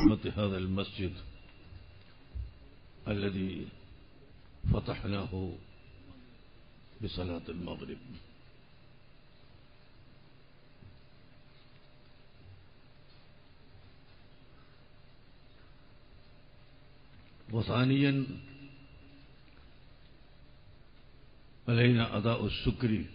حرمة هذا المسجد الذي فتحناه بصلاة المغرب وثانيا علينا أداء الشكر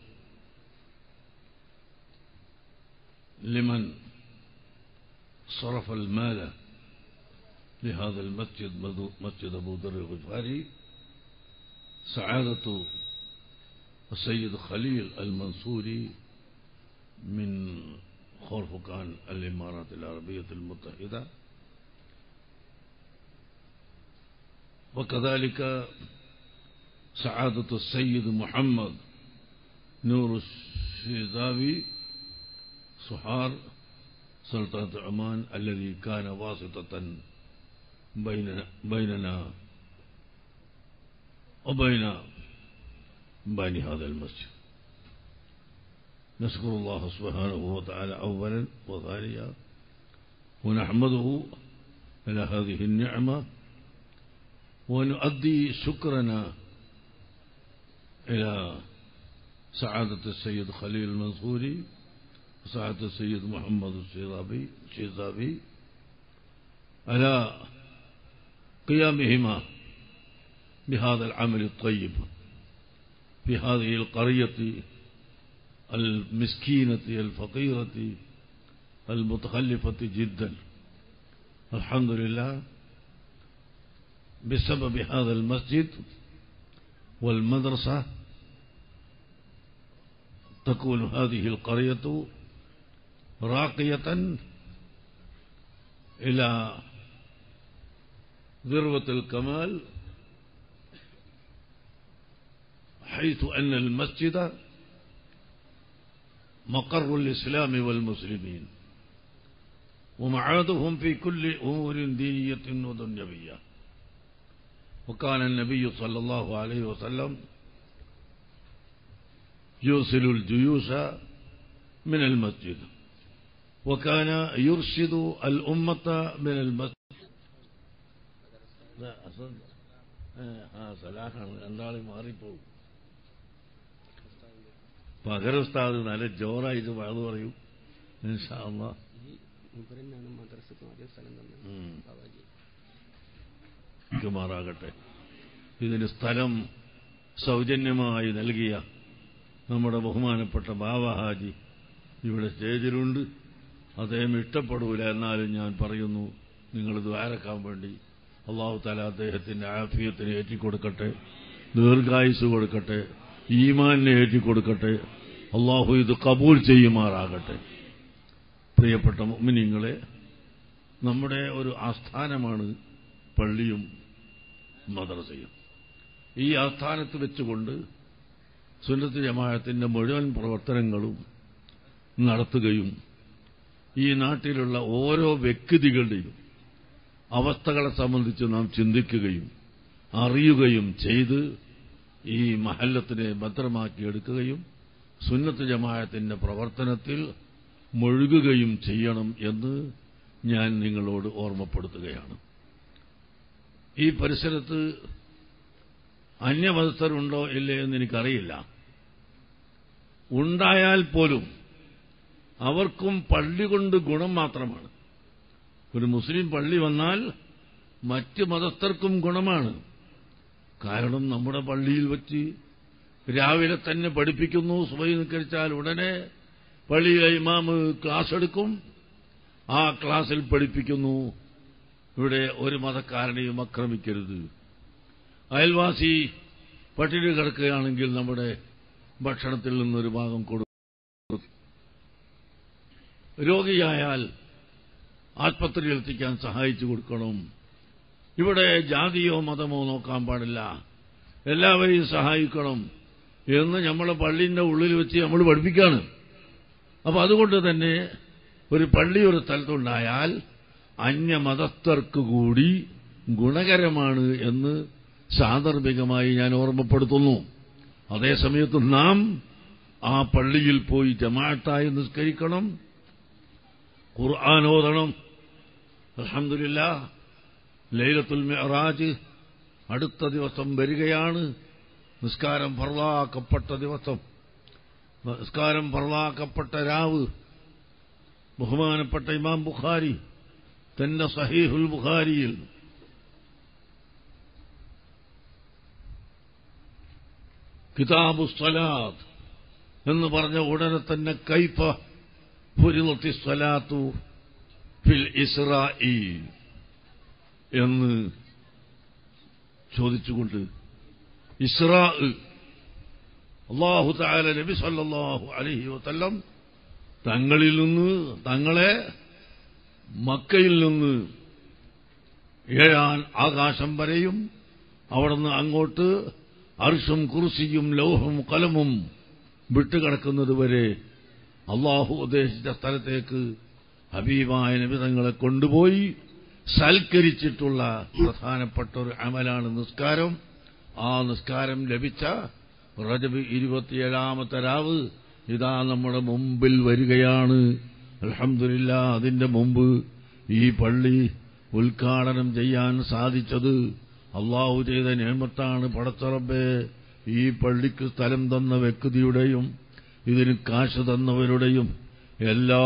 لمن صرف المال لهذا المسجد مسجد أبو ذر الغفاري سعادة السيد خليل المنصوري من خورفقان الإمارات العربية المتحدة وكذلك سعادة السيد محمد نور الشيزاوي صحار سلطنة عمان الذي كان واسطة بين بيننا وبين بين هذا المسجد نشكر الله سبحانه وتعالى أولا وثانيا ونحمده على هذه النعمة ونؤدي شكرنا إلى سعادة السيد خليل المنصوري وسعادة السيد محمد الشيطابي الشيطابي على قيامهما بهذا العمل الطيب في هذه القرية المسكينة الفقيرة المتخلفة جدا الحمد لله بسبب هذا المسجد والمدرسة تكون هذه القرية راقية إلى ذروة الكمال حيث أن المسجد مقر الإسلام والمسلمين ومعادهم في كل أمور دينية ودنيوية وكان النبي صلى الله عليه وسلم يرسل الجيوش من المسجد وكان يرشد الأمة من المسجد لا أصلا ആ സലാഹാണ് രണ്ടാളെ മാറിപ്പോവും പകരം ഉസ്താദ് നല്ല ജോറായിട്ട് വഴുതു പറയും ഇൻഷാ അള്ളാ ഈ മുബരനാണ് മദ്രസക്ക് ആദ്യം സ്ഥലം തന്നത് ഉം. ബാബാജി ക്കുമാറാകട്ടെ ഇതിന് സ്ഥലം സൗജന്യമായി നൽകിയ നമ്മുടെ ബഹുമാനപ്പെട്ട ബാബ ഹാജി ഇവിടെ സ്റ്റേജിലുണ്ട് അദ്ദേഹം ഇഷ്ടപ്പെടൂല എന്നാലും ഞാൻ പറയുന്നു നിങ്ങൾ ദ്വാരക്കാൻ വേണ്ടി അള്ളാഹു താല അദ്ദേഹത്തിന്റെ ആഫിയത്തിന് ഏറ്റിക്കൊടുക്കട്ടെ ദീർഘായുസ് കൊടുക്കട്ടെ ഈമാനിനെ ഏറ്റിക്കൊടുക്കട്ടെ അള്ളാഹു ഇത് കബൂൽ ചെയ്യുമാറാകട്ടെ പ്രിയപ്പെട്ട മുഅ്മിനീങ്ങളെ നമ്മുടെ ഒരു ആസ്ഥാനമാണ് പള്ളിയും മദ്രസയും ഈ ആസ്ഥാനത്ത് വെച്ചുകൊണ്ട് സുന്നത്ത് ജമാഅത്തിന്റെ മുഴുവൻ പ്രവർത്തനങ്ങളും നടത്തുകയും ഈ നാട്ടിലുള്ള ഓരോ വ്യക്തികളുടെയും അവസ്ഥകളെ സംബന്ധിച്ച് നാം ചിന്തിക്കുകയും അറിയുകയും ചെയ്ത് ഈ മഹല്ലത്തിനെ ഭദ്രമാക്കിയെടുക്കുകയും സുന്നത്ത് ജമാഅത്തിന്റെ പ്രവർത്തനത്തിൽ മുഴുകുകയും ചെയ്യണം എന്ന് ഞാൻ നിങ്ങളോട് ഓർമ്മപ്പെടുത്തുകയാണ് ഈ പരിസരത്ത് അന്യമതസ്ഥരുണ്ടോ ഇല്ലേ എന്ന് എനിക്കറിയില്ല ഉണ്ടായാൽ പോലും അവർക്കും പള്ളി കൊണ്ട് ഗുണം മാത്രമാണ് ഒരു മുസ്ലിം പള്ളി വന്നാൽ മറ്റ് മതസ്ഥർക്കും ഗുണമാണ് കാരണം നമ്മുടെ പള്ളിയിൽ വെച്ച് രാവിലെ തന്നെ പഠിപ്പിക്കുന്നു സുബൈ നിക്കരിച്ചാൽ ഉടനെ പള്ളിയിലെ ഇമാമ് ക്ലാസ് എടുക്കും ആ ക്ലാസ്സിൽ പഠിപ്പിക്കുന്നു ഇവിടെ ഒരു മതക്കാരനെയും ആക്രമിക്കരുത് അയൽവാസി പട്ടിണി കിടക്കുകയാണെങ്കിൽ നമ്മുടെ ഭക്ഷണത്തിൽ നിന്നൊരു ഭാഗം കൊടുക്കും രോഗിയായാൽ ആസ്പത്രിയിൽ എത്തിക്കാൻ സഹായിച്ചു കൊടുക്കണം ഇവിടെ ജാതിയോ മതമോ നോക്കാൻ പാടില്ല എല്ലാവരെയും സഹായിക്കണം എന്ന് നമ്മളെ പള്ളിന്റെ ഉള്ളിൽ വെച്ച് നമ്മൾ പഠിപ്പിക്കാണ് അപ്പൊ അതുകൊണ്ട് തന്നെ ഒരു പള്ളി ഒരു സ്ഥലത്തുണ്ടായാൽ അന്യമതസ്ഥർക്ക് കൂടി ഗുണകരമാണ് എന്ന് സാന്ദർഭികമായി ഞാൻ ഓർമ്മപ്പെടുത്തുന്നു അതേസമയത്ത് നാം ആ പള്ളിയിൽ പോയി ജമാഅത്തായി നിസ്കരിക്കണം ഖുർആൻ ഓതണം അലഹമില്ല ലൈലത്തുൽ മെഹറാജ് അടുത്ത ദിവസം വരികയാണ് നിസ്കാരം ഫർലാക്കപ്പെട്ട ദിവസം നിസ്കാരം ഫർലാക്കപ്പെട്ട രാവ് ബഹുമാനപ്പെട്ട ഇമാം ബുഖാരി തന്റെ സഹീഹുൽ ബുഖാരിയിൽ കിതാബു സലാത്ത് എന്ന് പറഞ്ഞ ഉടനെ തന്നെ കൈഫ ഫുരിലത്തി സ്വലാത്തു ഫിൽ ഇസ്രായി എന്ന് ചോദിച്ചുകൊണ്ട് ഇസ്രാ അള്ളാഹു താല നബി സല്ലാഹു അലഹി വസ്ല്ലം തങ്ങളിൽ നിന്ന് തങ്ങളെ മക്കയിൽ നിന്ന് ഏഴാൻ ആകാശം വരെയും അവിടുന്ന് അങ്ങോട്ട് അർഷും കുർസിയും ലൗഹും കലമും വിട്ടുകിടക്കുന്നതുവരെ അള്ളാഹു ഉദ്ദേശിച്ച സ്ഥലത്തേക്ക് ഹബീബായ നബിതങ്ങളെ കൊണ്ടുപോയി സൽക്കരിച്ചിട്ടുള്ള പ്രധാനപ്പെട്ട ഒരു അമലാണ് നിസ്കാരം ആ നിസ്കാരം ലഭിച്ച റജബ് ഇരുപത്തിയേഴാമത്തെ രാവ് ഇതാ നമ്മുടെ മുമ്പിൽ വരികയാണ് അലഹമില്ല അതിന്റെ മുമ്പ് ഈ പള്ളി ഉദ്ഘാടനം ചെയ്യാൻ സാധിച്ചത് അള്ളാഹു ചെയ്ത നിയമത്താണ് പടച്ചറബെ ഈ പള്ളിക്ക് സ്ഥലം തന്ന വ്യക്തിയുടെയും ഇതിന് കാശ് തന്നവരുടെയും എല്ലാ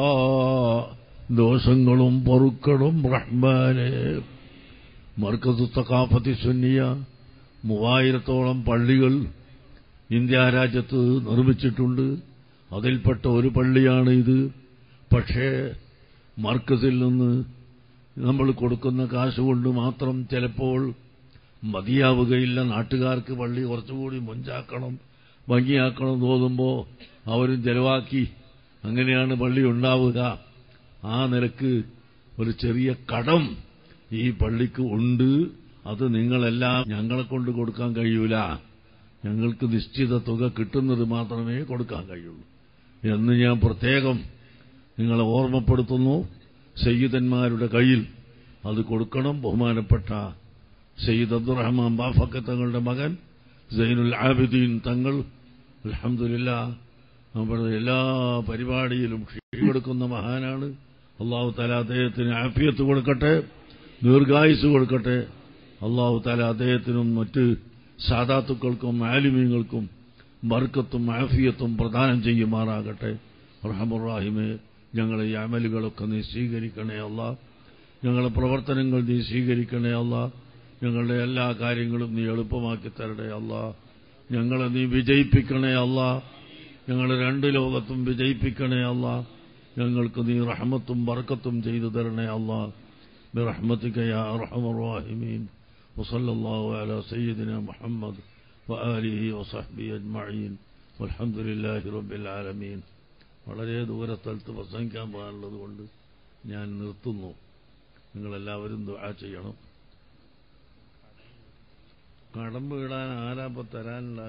ദോഷങ്ങളും പൊറുക്കണം റഹ്മാനെ മർക്കസ് തക്കാഫത്തി സുന്നിയ മൂവായിരത്തോളം പള്ളികൾ ഇന്ത്യ രാജ്യത്ത് നിർമ്മിച്ചിട്ടുണ്ട് അതിൽപ്പെട്ട ഒരു പള്ളിയാണ് ഇത് പക്ഷേ മർക്കസിൽ നിന്ന് നമ്മൾ കൊടുക്കുന്ന കാശ് കൊണ്ട് മാത്രം ചിലപ്പോൾ മതിയാവുകയില്ല നാട്ടുകാർക്ക് പള്ളി കുറച്ചുകൂടി മുഞ്ചാക്കണം ഭംഗിയാക്കണം തോന്നുമ്പോൾ അവരും ചെലവാക്കി അങ്ങനെയാണ് പള്ളി ഉണ്ടാവുക ആ നിലക്ക് ഒരു ചെറിയ കടം ഈ പള്ളിക്ക് ഉണ്ട് അത് നിങ്ങളെല്ലാം ഞങ്ങളെ കൊണ്ട് കൊടുക്കാൻ കഴിയൂല ഞങ്ങൾക്ക് നിശ്ചിത തുക കിട്ടുന്നത് മാത്രമേ കൊടുക്കാൻ കഴിയുള്ളൂ എന്ന് ഞാൻ പ്രത്യേകം നിങ്ങളെ ഓർമ്മപ്പെടുത്തുന്നു സയ്യിദന്മാരുടെ കയ്യിൽ അത് കൊടുക്കണം ബഹുമാനപ്പെട്ട സയ്യിദ് അബ്ദുറഹ്മാൻ ബാഫക്ക തങ്ങളുടെ മകൻ സൈനുൽ ആബിദീൻ തങ്ങൾ അലഹമില്ല നമ്മുടെ എല്ലാ പരിപാടിയിലും കൊടുക്കുന്ന മഹാനാണ് അള്ളാഹു താല അദ്ദേഹത്തിന് ആഫിയത്ത് കൊടുക്കട്ടെ ദീർഘായുസ് കൊടുക്കട്ടെ അള്ളാഹു താല അദ്ദേഹത്തിനും മറ്റ് സാധാത്തുക്കൾക്കും ആലിമീങ്ങൾക്കും ബർക്കത്തും ആഫിയത്തും പ്രദാനം ചെയ്യുമാറാകട്ടെ റഹമുറാഹിമെ ഞങ്ങളെ ഈ അമലുകളൊക്കെ നീ സ്വീകരിക്കണേ അല്ല ഞങ്ങളെ പ്രവർത്തനങ്ങൾ നീ സ്വീകരിക്കണേ അല്ല ഞങ്ങളുടെ എല്ലാ കാര്യങ്ങളും നീ എളുപ്പമാക്കി തരണേ അല്ല ഞങ്ങളെ നീ വിജയിപ്പിക്കണേ അല്ല ഞങ്ങളെ രണ്ട് ലോകത്തും വിജയിപ്പിക്കണേ അല്ല ഞങ്ങൾക്ക് നീ റഹമത്തും ബർക്കത്തും ചെയ്തു തരണേ അല്ല برحمتك يا أرحم الراحمين وصلى الله على سيدنا محمد وآله وصحبه أجمعين والحمد لله رب العالمين വളരെ ദൂരസ്ഥലത്ത് പ്രസംഗിക്കാൻ പോകാനുള്ളത് കൊണ്ട് ഞാൻ നിർത്തുന്നു നിങ്ങളെല്ലാവരും ദുആ ചെയ്യണം കടം വീടാൻ ആരാപ്പ തരാനുള്ള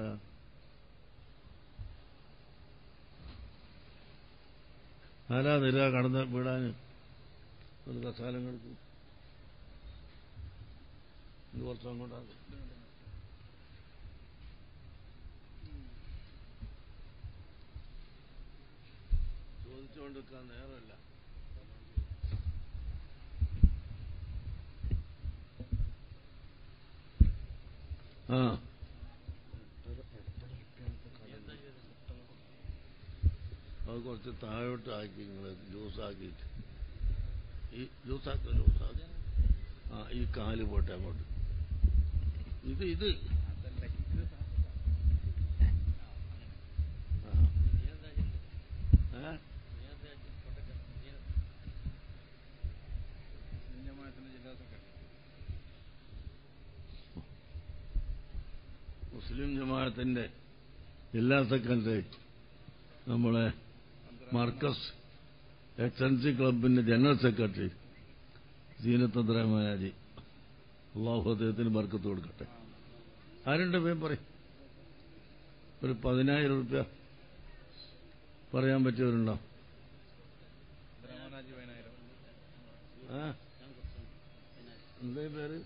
ആരാ തരിക കടന്ന് വീടാൻ ഒരു കസാലങ്ങൾക്ക് ഇത് കുറച്ച് അങ്ങോട്ടാണ് ചോദിച്ചുകൊണ്ടിരിക്കാൻ നേരമല്ല ആ അത് കുറച്ച് താഴോട്ട് ആക്കി നിങ്ങൾ ജ്യൂസാക്കിയിട്ട് ഈ ജ്യൂസാക്ക ജ്യൂസാക്കി ആ ഈ കാല് പോട്ടെ അങ്ങോട്ട് ഇത് ഇത് ആ. ഏ? മുസ്ലിം ജമാഅത്തിന്റെ ജില്ലാ സെക്രട്ടറി നമ്മളെ മാർക്കസ് എക്സൻസി ക്ലബിന്റെ ജനറൽ സെക്രട്ടറി സീനത്ത് അബ്ദുറഹ്മാനാജി അള്ളാഹു അദ്ദേഹത്തിന് ബർക്കത്ത് കൊടുക്കട്ടെ ആരുടെ പേര് പറയും ഒരു പതിനായിരം റുപ്യ പറയാൻ പറ്റിയവരുണ്ടോ ആ? എന്തേ പേര്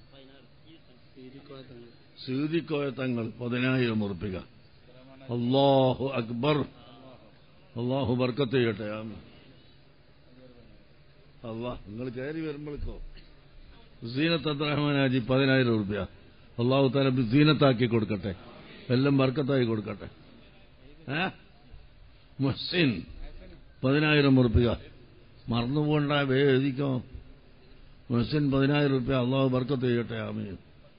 സീതിക്കോയ തങ്ങൾ പതിനായിരം ഉറപ്പിക അള്ളാഹു അക്ബർ അള്ളാഹു ബർക്കത്ത് ചെയ്യട്ടെ ആമീൻ അള്ളാ നിങ്ങൾ കയറി വരുമ്പോഴേക്കോ സീനത്ത് അബ്ദുറഹ്മാനാജി പതിനായിരം റുപ്യ അള്ളാഹു താല സീനത്താക്കി കൊടുക്കട്ടെ എല്ലാം ബർക്കത്തായി കൊടുക്കട്ടെ ഏ മുഹ്സിൻ പതിനായിരം ഉറുപ്പിക മറന്നുപോണ്ട വേദിക്കോ മുഹ്സിൻ പതിനായിരം റുപ്യ അള്ളാഹു ബർക്കത്ത് ചെയ്യട്ടെ ആമീൻ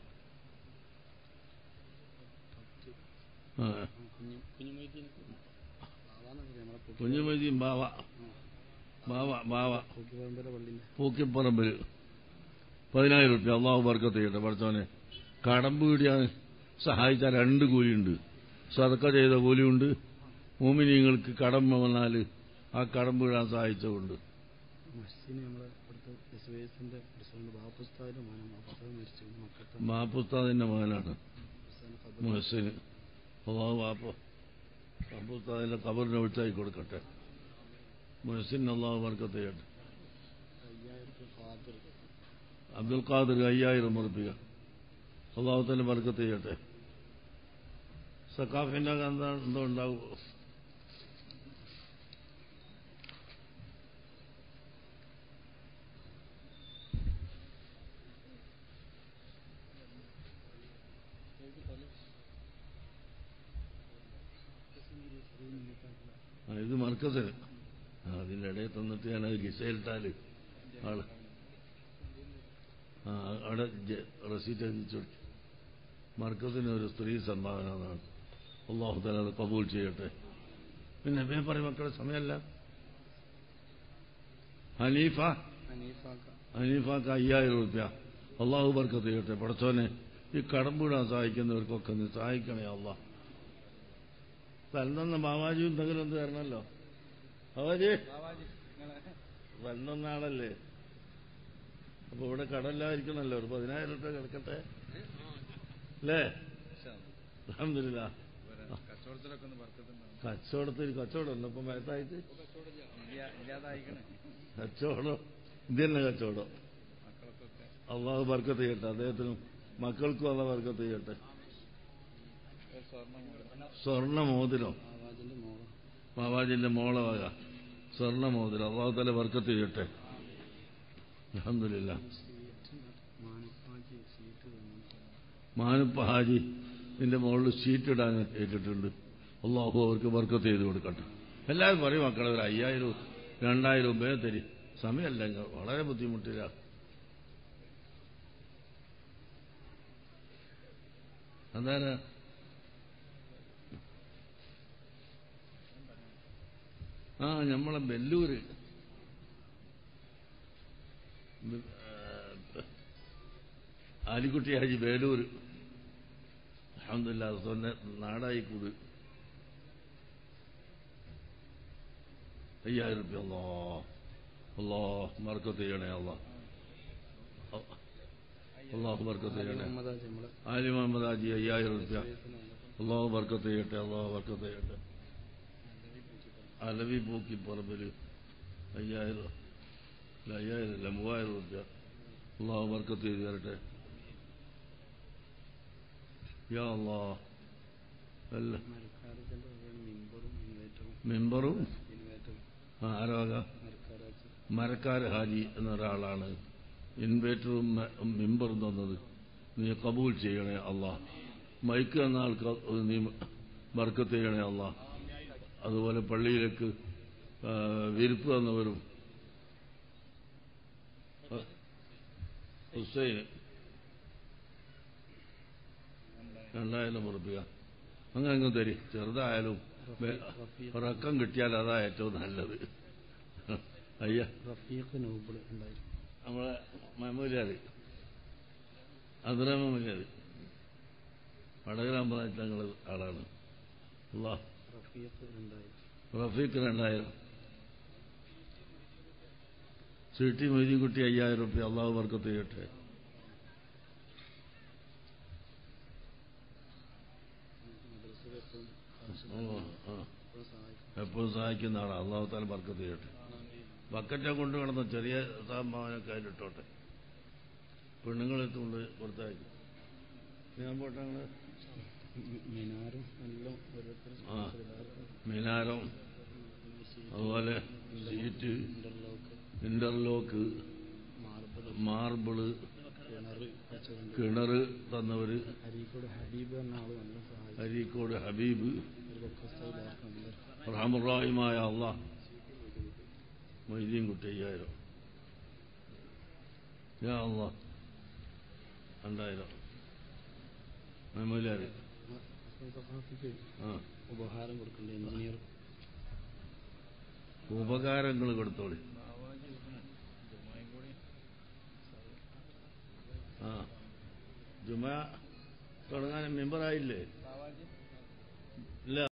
ആ കുഞ്ഞു കുഞ്ഞുമൊയ്തീൻ ആവാന്നൊക്കെ നമ്മളെ കുഞ്ഞുമൊയ്തീൻ ബാവ ബാവ ബാവ പൂക്കിപ്പറമ്പര പള്ളിന്റെ പൂക്കിപ്പറമ്പിൽ പതിനായിരം റുപ്യ അള്ളാഹു ബർക്കത്ത് ചെയ്യട്ടെ പഠിച്ചവനെ കടമ്പ് വീടിയാൻ സഹായിച്ച രണ്ട് കൂലിയുണ്ട് സതക്ക ചെയ്ത കൂലിയുണ്ട് മോമിനിങ്ങൾക്ക് കടമ്പ വന്നാൽ ആ കടമ്പ് വീഴാൻ സഹായിച്ചതുണ്ട് മസ്ജിന് നമ്മളെ ഇവിടുത്തെ എസ് വൈ എസിന്റെ പ്രസിഡന്റ് ബാപ്പുസ്താദിന്റെ മോനും ബാപ്പുസ്താദ് മരിച്ചു മക്കത്തെ മാപ്പുസ്താദിന്റെ മകനാണ് ഹുസൈൻ ഖബർ മുഹസിന് അള്ളാഹു വാപ്പ മാപ്പുസ്താദിന്റെ കബറിനെ ഒഴിച്ചായി കൊടുക്കട്ടെ മുഹസിൻ അള്ളാഹു ബർക്കത്ത് ചെയ്യട്ടെ അയ്യായിരം രൂപ ഫാദർ അബ്ദുൽ ഖാദർ അയ്യായിരം ഉറപ്പിക അള്ളാഹു തന്നെ ബർക്കത്ത് ചെയ്യട്ടെ സക്കാഫിന്റെ എന്താ എന്തോ ഉണ്ടാവും ആ, ഇത് മർക്കസിന് ആ, അതിന്റെ ഇടയിൽ തന്നിട്ട് ഞാൻ അത് ഗിസയിലിട്ടാല് ആള് ആ അവിടെ ജ- റസീറ്റ് എഴുതിച്ചു മർക്കസിന് ഒരു സ്ത്രീ സംഭാവന എന്നാണ് അള്ളാഹു തല അത് കബൂൽ ചെയ്യട്ടെ പിന്നെ വേ പറയും മക്കളെ സമയമല്ല ഹനീഫ ഹനീഫാക്ക ഹനീഫാക്ക് അയ്യായിരം റുപ്യ അള്ളാഹു ബർക്കത്ത് ചെയ്യട്ടെ പടച്ചോനെ ഈ കടമ്പിടാൻ സഹായിക്കുന്നവർക്കൊക്കെ നീ സഹായിക്കണേ അള്ളാഹ് തല്ലെന്ന ബാവാജിയും എന്തെങ്കിലും എന്ത് തരണമല്ലോ ബാവാജി വന്ന ആളല്ലേ അപ്പൊ ഇവിടെ കടല്ലായിരിക്കണല്ലോ ഒരു പതിനായിരം റുപ്യ കിടക്കട്ടെ അല്ലേ അലഹമില്ല കച്ചവടത്തിലൊക്കെ ഒന്ന് വർക്കത്തുണ്ടാവും കച്ചവടത്തിൽ കച്ചവടം ഇപ്പൊ മേത്തായിട്ട് ഇല്ലാതായിക്കണേ കച്ചവടം ഇത് തന്നെ കച്ചവടം മക്കളൊക്കെ അള്ളാഹു ബർക്കത്ത് ചെയ്യട്ടെ അദ്ദേഹത്തിനും മക്കൾക്കും അള്ള ബർക്കത്ത് ചെയ്യട്ടെ സ്വർണ്ണം സ്വർണ്ണ മോതിരം ആവാജിന്റെ മോള് ബാബാജിന്റെ മോളെ വക സ്വർണ്ണ മോതിരം അള്ളാഹു തല ബർക്കത്ത് ചെയ്യട്ടെ അലഹമില്ല സീറ്റ് മാനിപ്പാജി സീറ്റ് തന്നു മാനുപ്പ ഹാജി നിന്റെ മുകളിൽ ഷീറ്റ് ഇടാൻ ഏറ്റിട്ടുണ്ട് അള്ളാഹു അവർക്ക് ബർക്കത്ത് ചെയ്ത് കൊടുക്കട്ടെ എല്ലാവരും പറയും മക്കളെ ഒരു അയ്യായിരം രണ്ടായിരം രൂപയെ തരി സമയമല്ല ഇങ്ങ് വളരെ ബുദ്ധിമുട്ടില്ല എന്താണ് ആ നമ്മളെ ബെല്ലൂര് ബ- ആ, ആലിക്കുട്ടി ഹാജി ബേലൂർ അഹമ്മദില്ല സ്വന്നെ നാടായി കൂട് അയ്യായിരം റുപ്യ അല്ലോ അല്ലോ ബർക്കത്ത് ചെയ്യണേ അല്ലോ അള്ളാഹു ബർക്കത്ത് ചെയ്യണേ മുഹമ്മദാജി നമ്മളെ ആലി മുഹമ്മദ് ഹാജി അയ്യായിരം റുപ്യ വയസ്സിനുള്ള അള്ളാഹു ബർക്കത്ത് ചെയ്യട്ടെ അള്ളാഹു ബർക്കത്ത് ചെയ്യട്ടെ അലവി പൂക്കി പറമ്പിൽ അയ്യായിരം ഇല്ല, അയ്യായിരം ഇല്ല മൂവായിരം റുപ്യ അള്ളാഹു ബർക്കത്ത് ചെയ്ത് തരട്ടെ യാ അള്ളാ അല്ല മരക്കാരത്തിന്റെ വകയാണ് മിമ്പറും ഇൻവേറ്ററും മെമ്പറും ഇൻവേറ്ററും ആരോഗ മരക്കാരാജി മരക്കാർ ഹാജി എന്നൊരാളാണ് ഇൻവേറ്ററും മെ- മെമ്പറും തന്നത് നീ കബൂൽ ചെയ്യണേ അള്ളാ മൈക്ക് എന്ന ആൾക്ക് നീ ബർക്കത്ത് ചെയ്യണേ അള്ളാ അതുപോലെ പള്ളിയിലേക്ക് ആ, വിരിപ്പ് തന്നവരും ആ, ഹുസൈന് രണ്ടായിരം ഉറപ്പിക അങ്ങനെ അങ്ങ് തരി ചെറുതായാലും വെ- ഉറക്കം കിട്ടിയാൽ അതാ ഏറ്റവും നല്ലത് അയ്യ റഫീഖ് നൂബിൾ ഉണ്ടായിരുന്നു നമ്മളെ മെമ്മൂരിയാറ് അതിരാമ മര്യാദ വടകരാമ്പതായിട്ട് ഞങ്ങൾ ആളാണ് അല്ലാ റഫീഖ് രണ്ടായിരം റഫീഖ് രണ്ടായിരം സി ടി മൊയ്തീൻകുട്ടി അയ്യായിരം റുപ്യ അള്ളാഹു വർക്കത്ത് ചെയ്യട്ടെ മദ്രസയിൽ എപ്പോഴും ഓ, ആ. എപ്പോഴും സഹായിക്കും എപ്പോഴും സഹായിക്കുന്ന ആളാണ് അള്ളാഹു താല വർക്കത്ത് ചെയ്യട്ടെ ബക്കറ്റ കൊണ്ട് കിടന്ന ചെറിയ സംഭാവനയൊക്കെ അതിലിട്ടോട്ടെ പെണ്ണുങ്ങളെത്തുകൊണ്ട് കൊടുത്തയക്കും ഞാൻ പോട്ടെ ഞങ്ങള് മി- മിനാരും എല്ലാം ഓരോരുത്തരും ആ. എല്ലാവർക്കും മിനാരം പിന്നെ ഷീറ്റ്, അതുപോലെ seat interlock interlock marble marble കിണർ വെച്ചതുണ്ട് കിണർ തന്നവര് അരീക്കോട് ഹബീബ് എന്ന ആള് നല്ല സഹായിച്ചു അരീക്കോട് ഹബീബ് ഒരു ബക്കസ്തായി ഇതാക്കുന്നുണ്ട് റഹമുറാഹിമായ അള്ളാഹ് മൊയ്തീൻ കുട്ടി അയ്യായിരം യാ അള്ളാഹ് രണ്ടായിരം മൊയിലാറ് സഹാഫിക്ക് ആ ഉപഹാരം കൊടുക്കണ്ടേ എഞ്ചിനീയർ ഉപകാരങ്ങൾ കൊടുത്തോളി ബാവാജി കൊടുക്കണം ജുമായും കൂടി ആ ജുമ തുടങ്ങാൻ മെമ്പറായില്ലേ ബാവാജി ഇല്ല